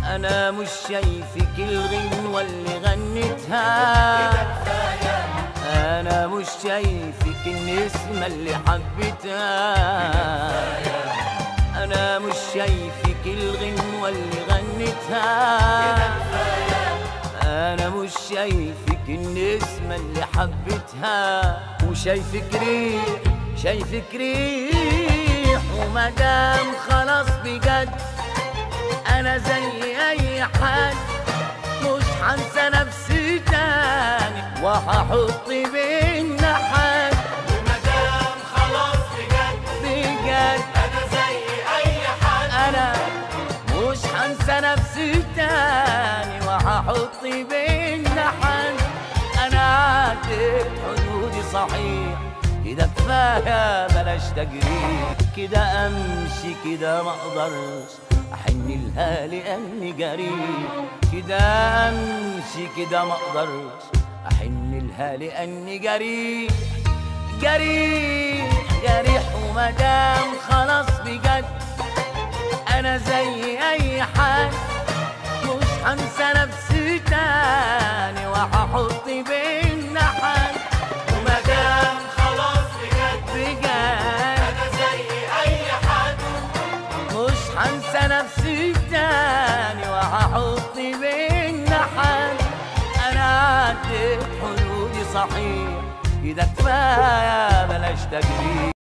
انا مش شايفك الغنوة اللي غنتها انا مش شايفك النسمة اللي حبيتها انا مش شايفك الغنوة اللي غنتها انا مش شايفك النسمة اللي حبيتها وشايفك ريح شايفك ريح ومدام خلاص بجد انا زي اي حد مش هنسى نفسي تاني وهحط بينا حد ومدام خلاص بجد بجد انا زي اي حد انا مش هنسى نفسي تاني وهحط بينا حد انا عاتب حدودي صحيح كده كفايه بلاش تجريح كده امشي كده ما اقدرش احن لها لاني جريح كده امشي كده ما اقدرش احن لها لاني جريح جريح جريح ومدام خلاص بجد انا زي اي حد مش هنسى نفسي تاني وهحط بينا حد ومدام خلاص بجد بجد انا زي اي حد مش هنسى نفسي تاني وهحط بينا حد انا عديت حدودي صحيح كده كفايه بلاش تجريح